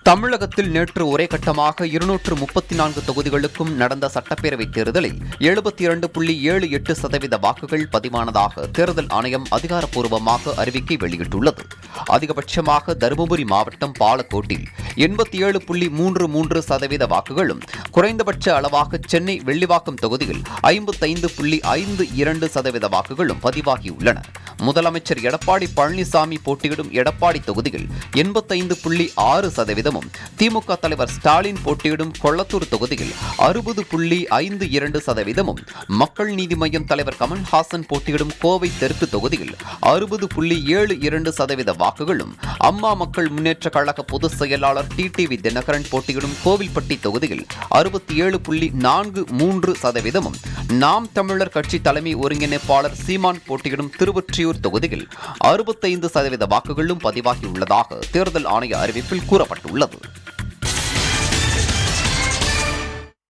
தமிழகத்தில் நேற்று ஒரே கட்டமாக இருநூற்று முப்பத்தி நான்கு தொகுதிகளுக்கும் நடந்த சட்டப்பேரவைத் தேர்தலில் எழுபத்தி இரண்டு புள்ளி ஏழு எட்டு சதவீத வாக்குகள் பதிவானதாக தேர்தல் ஆணையம் அதிகாரப்பூர்வமாக அறிவிக்கை வெளியிட்டுள்ளது அதிகபட்சமாக தருமபுரி மாவட்டம் பாலக்கோட்டில் எண்பத்தி ஏழு புள்ளி மூன்று மூன்று சதவீத வாக்குகளும் குறைந்தபட்ச அளவாக சென்னை வெள்ளிவாக்கம் தொகுதியில் ஐம்பத்தைந்து புள்ளி ஐந்து இரண்டு சதவீத வாக்குகளும் பதிவாகியுள்ளன முதலமைச்சர் எடப்பாடி பழனிசாமி போட்டியிடும் எடப்பாடி தொகுதியில் எண்பத்தைந்து புள்ளி ஆறு சதவீதமும் திமுக தலைவர் ஸ்டாலின் போட்டியிடும் கொளத்தூர் தொகுதியில் அறுபது புள்ளி ஐந்து இரண்டு சதவீதமும் மக்கள் நீதி மய்யம் தலைவர் கமல்ஹாசன் போட்டியிடும் கோவை தெற்கு தொகுதியில் அறுபது புள்ளி ஏழு இரண்டு சதவீத வாக்குகளும் அம்மா மக்கள் முன்னேற்ற கழக பொதுச் செயலாளர் டிடிவி தினகரன் போட்டியிடும் கோவில்பட்டி தொகுதியில் அறுபத்தி ஏழு புள்ளி நான்கு மூன்று சதவீதமும் நாம் தமிழர் கட்சி தலைமை ஒருங்கிணைப்பாளர் சீமான் போட்டியிடும் திருவொற்றியூர் தொகுதியில் அறுபத்தைந்து சதவீத வாக்குகளும் பதிவாகியுள்ளதாக தேர்தல் ஆணைய அறிவிப்பில் கூறப்பட்டுள்ளது